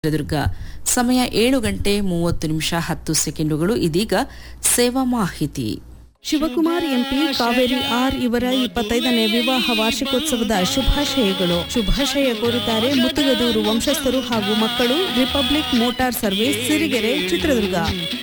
ಚಿತ್ರದುರ್ಗ ಸಮಯ ಏಳು ಗಂಟೆ ಮೂವತ್ತು ನಿಮಿಷ ಹತ್ತು ಸೆಕೆಂಡುಗಳು ಇದೀಗ ಸೇವಾ ಮಾಹಿತಿ ಶಿವಕುಮಾರ್ ಎಂಪಿ ಕಾವೇರಿ ಆರ್ ಇವರ ಇಪ್ಪತ್ತೈದನೇ ವಿವಾಹ ವಾರ್ಷಿಕೋತ್ಸವದ ಶುಭಾಶಯಗಳು ಶುಭಾಶಯ ಕೋರುತ್ತಾರೆ ಮುತ್ತುಗದೂರು ವಂಶಸ್ಥರು ಹಾಗೂ ಮಕ್ಕಳು republic motor service Sirigere Chitradurga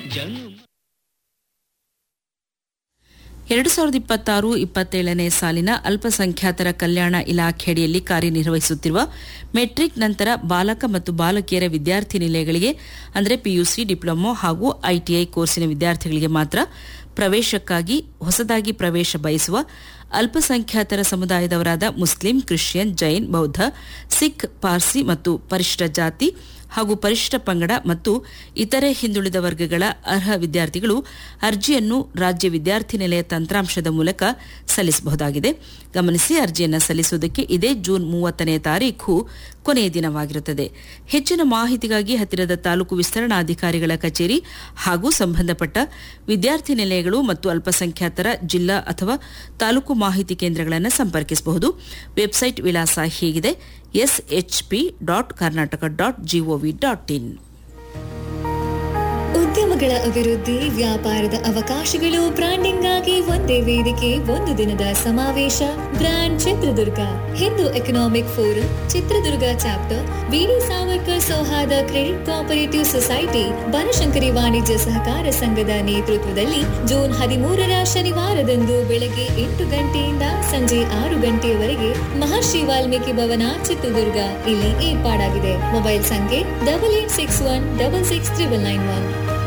ಎರಡು ಸಾವಿರದ ಇಪ್ಪತ್ತಾರು ಇಪ್ಪತ್ತೇಳನೇ ಸಾಲಿನ ಅಲ್ಪಸಂಖ್ಯಾತರ ಕಲ್ಯಾಣ ಇಲಾಖೆಯಡಿಯಲ್ಲಿ ಕಾರ್ಯನಿರ್ವಹಿಸುತ್ತಿರುವ ಮೆಟ್ರಿಕ್ ನಂತರ ಬಾಲಕ ಮತ್ತು ಬಾಲಕಿಯರ ವಿದ್ಯಾರ್ಥಿ ನಿಲಯಗಳಿಗೆ ಅಂದರೆ ಪಿಯುಸಿ ಡಿಪ್ಲೊಮೊ ಹಾಗೂ ಐಟಿಐ ಕೋರ್ಸಿನ ವಿದ್ಯಾರ್ಥಿಗಳಿಗೆ ಮಾತ್ರ ಪ್ರವೇಶಕ್ಕಾಗಿ ಹೊಸದಾಗಿ ಪ್ರವೇಶ ಬಯಸುವ ಅಲ್ಪಸಂಖ್ಯಾತರ ಸಮುದಾಯದವರಾದ ಮುಸ್ಲಿಂ ಕ್ರಿಶ್ಚಿಯನ್ ಜೈನ್ ಬೌದ್ಧ ಸಿಖ್ ಪಾರ್ಸಿ ಮತ್ತು ಪರಿಶಿಷ್ಟ ಜಾತಿ ಹಾಗೂ ಪರಿಶಿಷ್ಟ ಪಂಗಡ ಮತ್ತು ಇತರೆ ಹಿಂದುಳಿದ ವರ್ಗಗಳ ಅರ್ಹ ವಿದ್ಯಾರ್ಥಿಗಳು ಅರ್ಜಿಯನ್ನು ರಾಜ್ಯ ವಿದ್ಯಾರ್ಥಿ ನಿಲಯ ತಂತ್ರಾಂಶದ ಮೂಲಕ ಸಲ್ಲಿಸಬಹುದಾಗಿದೆ ಗಮನಿಸಿ ಅರ್ಜಿಯನ್ನು ಸಲ್ಲಿಸುವುದಕ್ಕೆ ಇದೇ ಜೂನ್ ಮೂವತ್ತನೇ ತಾರೀಖು ಕೊನೆಯ ದಿನವಾಗಿರುತ್ತದೆ ಹೆಚ್ಚಿನ ಮಾಹಿತಿಗಾಗಿ ಹತ್ತಿರದ ತಾಲೂಕು ವಿಸ್ತರಣಾಧಿಕಾರಿಗಳ ಕಚೇರಿ ಹಾಗೂ ಸಂಬಂಧಪಟ್ಟ ವಿದ್ಯಾರ್ಥಿ ನಿಲಯಗಳು ಮತ್ತು ಅಲ್ಪಸಂಖ್ಯಾತರ ಜಿಲ್ಲಾ ಅಥವಾ ತಾಲೂಕು ಮಾಹಿತಿ ಕೇಂದ್ರಗಳನ್ನು ಸಂಪರ್ಕಿಸಬಹುದು ವೆಬ್ಸೈಟ್ ವಿಳಾಸ ಹೀಗಿದೆ SHP dot Karnataka dot GOV dot in ಉದ್ಯಮಗಳ ಅಭಿವೃದ್ಧಿ ವ್ಯಾಪಾರದ ಅವಕಾಶಗಳು ಬ್ರಾಂಡಿಂಗ್ ಆಗಿ ಒಂದೇ ವೇದಿಕೆ ಒಂದು ದಿನದ ಸಮಾವೇಶ brand Chitradurga Hindu economic forum Chitradurga chapter VD Savarkar Souharda credit cooperative society Banashankari ವಾಣಿಜ್ಯ ಸಹಕಾರ ಸಂಘದ ನೇತೃತ್ವದಲ್ಲಿ ಜೂನ್ ಹದಿಮೂರರ ಶನಿವಾರದಂದು ಬೆಳಗ್ಗೆ ಎಂಟು ಗಂಟೆಯಿಂದ ಸಂಜೆ ಆರು ಗಂಟೆಯವರೆಗೆ ಮಹರ್ಷಿ ವಾಲ್ಮೀಕಿ ಭವನ ಚಿತ್ರದುರ್ಗ ಇಲ್ಲಿ ಏರ್ಪಾಡಾಗಿದೆ ಮೊಬೈಲ್ ಸಂಖ್ಯೆ double eight six one double six triple nine one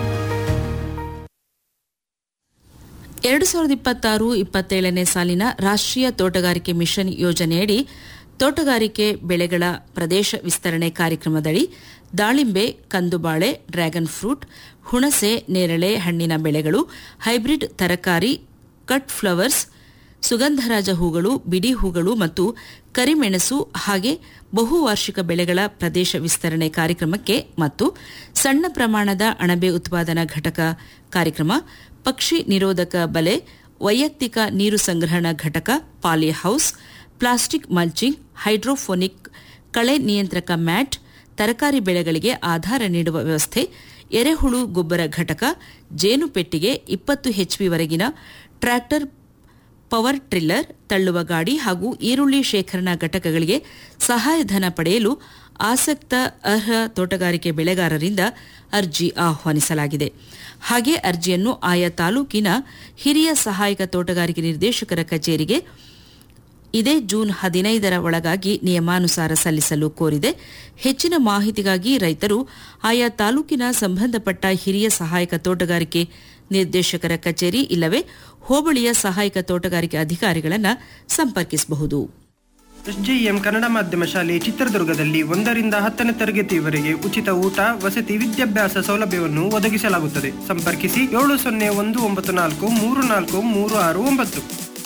ಎರಡು ಸಾವಿರದ ಇಪ್ಪತ್ತಾರು ಇಪ್ಪತ್ತೇಳನೇ ಸಾಲಿನ ರಾಷ್ಟ್ರೀಯ ತೋಟಗಾರಿಕೆ ಮಿಷನ್ ಯೋಜನೆಯಡಿ ತೋಟಗಾರಿಕೆ ಬೆಳೆಗಳ ಪ್ರದೇಶ ವಿಸ್ತರಣೆ ಕಾರ್ಯಕ್ರಮದಡಿ ದಾಳಿಂಬೆ ಕಂದುಬಾಳೆ ಡ್ರ್ಯಾಗನ್ ಫ್ರೂಟ್ ಹುಣಸೆ ನೇರಳೆ ಹಣ್ಣಿನ ಬೆಳೆಗಳು ಹೈಬ್ರಿಡ್ ತರಕಾರಿ ಕಟ್ ಫ್ಲವರ್ಸ್ ಸುಗಂಧರಾಜ ಹೂಗಳು ಬಿಡಿ ಹೂಗಳು ಮತ್ತು ಕರಿಮೆಣಸು ಹಾಗೆ ಬಹುವಾರ್ಷಿಕ ಬೆಳೆಗಳ ಪ್ರದೇಶ ವಿಸ್ತರಣೆ ಕಾರ್ಯಕ್ರಮಕ್ಕೆ ಮತ್ತು ಸಣ್ಣ ಪ್ರಮಾಣದ ಅಣಬೆ ಉತ್ಪಾದನಾ ಘಟಕ ಕಾರ್ಯಕ್ರಮ ಪಕ್ಷಿ ನಿರೋಧಕ ಬಲೆ ವೈಯಕ್ತಿಕ ನೀರು ಸಂಗ್ರಹಣಾ ಘಟಕ poly house plastic mulching hydroponic ಕಳೆ ನಿಯಂತ್ರಕ ಮ್ಯಾಟ್ ತರಕಾರಿ ಬೆಳೆಗಳಿಗೆ ಆಧಾರ ನೀಡುವ ವ್ಯವಸ್ಥೆ ಎರೆಹುಳು ಗೊಬ್ಬರ ಘಟಕ ಜೇನು ಪೆಟ್ಟಿಗೆ ಇಪ್ಪತ್ತು ಎಚ್ಪಿವರೆಗಿನ ಟ್ರ್ಯಾಕ್ಟರ್ ಪವರ್ ಟ್ರಿಲ್ಲರ್ ತಳ್ಳುವ ಗಾಡಿ ಹಾಗೂ ಈರುಳ್ಳಿ ಶೇಖರಣಾ ಘಟಕಗಳಿಗೆ ಸಹಾಯಧನ ಪಡೆಯಲು ಆಸಕ್ತ ಅರ್ಹ ತೋಟಗಾರಿಕೆ ಬೆಳೆಗಾರರಿಂದ ಅರ್ಜಿ ಆಹ್ವಾನಿಸಲಾಗಿದೆ ಹಾಗೆ ಅರ್ಜಿಯನ್ನು ಆಯಾ ತಾಲೂಕಿನ ಹಿರಿಯ ಸಹಾಯಕ ತೋಟಗಾರಿಕೆ ನಿರ್ದೇಶಕರ ಕಚೇರಿಗೆ ಇದೇ ಜೂನ್ ಹದಿನೈದರ ಒಳಗಾಗಿ ನಿಯಮಾನುಸಾರ ಸಲ್ಲಿಸಲು ಕೋರಿದೆ ಹೆಚ್ಚಿನ ಮಾಹಿತಿಗಾಗಿ ರೈತರು ಆಯಾ ತಾಲೂಕಿನ ಸಂಬಂಧಪಟ್ಟ ಹಿರಿಯ ಸಹಾಯಕ ತೋಟಗಾರಿಕೆ ನಿರ್ದೇಶಕರ ಕಚೇರಿ ಇಲ್ಲವೇ ಹೋಬಳಿಯ ಸಹಾಯಕ ತೋಟಗಾರಿಕೆ ಅಧಿಕಾರಿಗಳನ್ನು ಸಂಪರ್ಕಿಸಬಹುದು ಎಸ್ಜೆಎಂ ಕನ್ನಡ ಮಾಧ್ಯಮ ಶಾಲೆ ಚಿತ್ರದುರ್ಗದಲ್ಲಿ ಒಂದರಿಂದ ಹತ್ತನೇ ತರಗತಿಯವರೆಗೆ ಉಚಿತ ಊಟ ವಸತಿ ವಿದ್ಯಾಭ್ಯಾಸ ಸೌಲಭ್ಯವನ್ನು ಒದಗಿಸಲಾಗುತ್ತದೆ ಸಂಪರ್ಕಿಸಿ ಏಳು ಸೊನ್ನೆ ಒಂದು ಒಂಬತ್ತು ನಾಲ್ಕು ಮೂರು ನಾಲ್ಕು ಮೂರು ಆರು ಒಂಬತ್ತು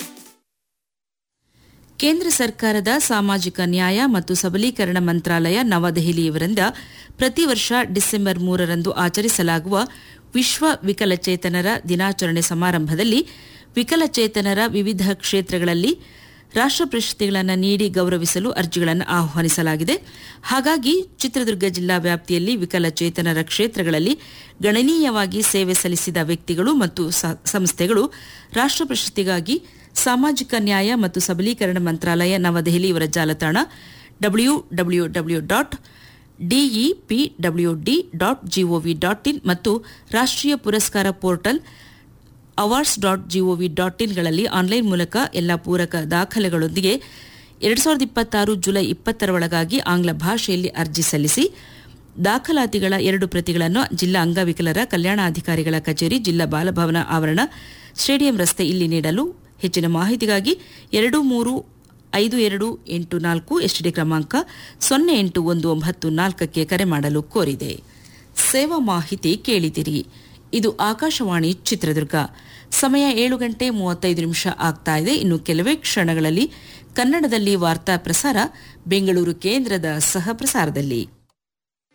ಕೇಂದ್ರ ಸರ್ಕಾರದ ಸಾಮಾಜಿಕ ನ್ಯಾಯ ಮತ್ತು ಸಬಲೀಕರಣ ಮಂತ್ರಾಲಯ ನವದೆಹಲಿಯವರಿಂದ ಪ್ರತಿ ವರ್ಷ ಡಿಸೆಂಬರ್ ಮೂರರಂದು ಆಚರಿಸಲಾಗುವ ವಿಶ್ವ ವಿಕಲಚೇತನರ ದಿನಾಚರಣೆ ಸಮಾರಂಭದಲ್ಲಿ ವಿಕಲಚೇತನರ ವಿವಿಧ ಕ್ಷೇತ್ರಗಳಲ್ಲಿ ರಾಷ್ಟ್ರ ಪ್ರಶಸ್ತಿಗಳನ್ನು ನೀಡಿ ಗೌರವಿಸಲು ಅರ್ಜಿಗಳನ್ನು ಆಹ್ವಾನಿಸಲಾಗಿದೆ ಹಾಗಾಗಿ ಚಿತ್ರದುರ್ಗ ಜಿಲ್ಲಾ ವ್ಯಾಪ್ತಿಯಲ್ಲಿ ವಿಕಲಚೇತನರ ಕ್ಷೇತ್ರಗಳಲ್ಲಿ ಗಣನೀಯವಾಗಿ ಸೇವೆ ಸಲ್ಲಿಸಿದ ವ್ಯಕ್ತಿಗಳು ಮತ್ತು ಸಂಸ್ಥೆಗಳು ರಾಷ್ಟ್ರ ಪ್ರಶಸ್ತಿಗಾಗಿ ಸಾಮಾಜಿಕ ನ್ಯಾಯ ಮತ್ತು ಸಬಲೀಕರಣ ಮಂತ್ರಾಲಯ ನವದೆಹಲಿ ಇವರ ಜಾಲತಾಣ W W W dot DEPWD dot GOV dot in ಮತ್ತು ರಾಷ್ಟ್ರೀಯ ಪುರಸ್ಕಾರ portal awards dot GOV dot ಇನ್ಗಳಲ್ಲಿ ಆನ್ಲೈನ್ ಮೂಲಕ ಎಲ್ಲ ಪೂರಕ ದಾಖಲೆಗಳೊಂದಿಗೆ ಎರಡು ಸಾವಿರದ ಇಪ್ಪತ್ತಾರು ಜುಲೈ ಇಪ್ಪತ್ತರ ಒಳಗಾಗಿ ಆಂಗ್ಲ ಭಾಷೆಯಲ್ಲಿ ಅರ್ಜಿ ಸಲ್ಲಿಸಿ ದಾಖಲಾತಿಗಳ ಎರಡು ಪ್ರತಿಗಳನ್ನು ಜಿಲ್ಲಾ ಅಂಗವಿಕಲರ ಕಲ್ಯಾಣಾಧಿಕಾರಿಗಳ ಕಚೇರಿ ಜಿಲ್ಲಾ ಬಾಲಭವನ ಆವರಣ ಸ್ಟೇಡಿಯಂ ರಸ್ತೆ ಇಲ್ಲಿ ನೀಡಲು ಹೆಚ್ಚಿನ ಮಾಹಿತಿಗಾಗಿ ಎರಡು ಮೂರು ಐದು ಎರಡು ಎಂಟು ನಾಲ್ಕು ಎಸ್ಟಿಡಿ ಕ್ರಮಾಂಕ ಸೊನ್ನೆ ಎಂಟು ಒಂದು ಒಂಬತ್ತು ನಾಲ್ಕಕ್ಕೆ ಕರೆ ಮಾಡಲು ಕೋರಿದೆ ಸೇವಾ ಮಾಹಿತಿ ಕೇಳಿದಿರಿ ಇದು ಆಕಾಶವಾಣಿ ಚಿತ್ರದುರ್ಗ ಸಮಯ ಏಳು ಗಂಟೆ ಮೂವತ್ತೈದು ನಿಮಿಷ ಆಗ್ತಾ ಇದೆ ಇನ್ನು ಕೆಲವೇ ಕ್ಷಣಗಳಲ್ಲಿ ಕನ್ನಡದಲ್ಲಿ ವಾರ್ತಾ ಪ್ರಸಾರ ಬೆಂಗಳೂರು ಕೇಂದ್ರದ ಸಹ ಪ್ರಸಾರದಲ್ಲಿ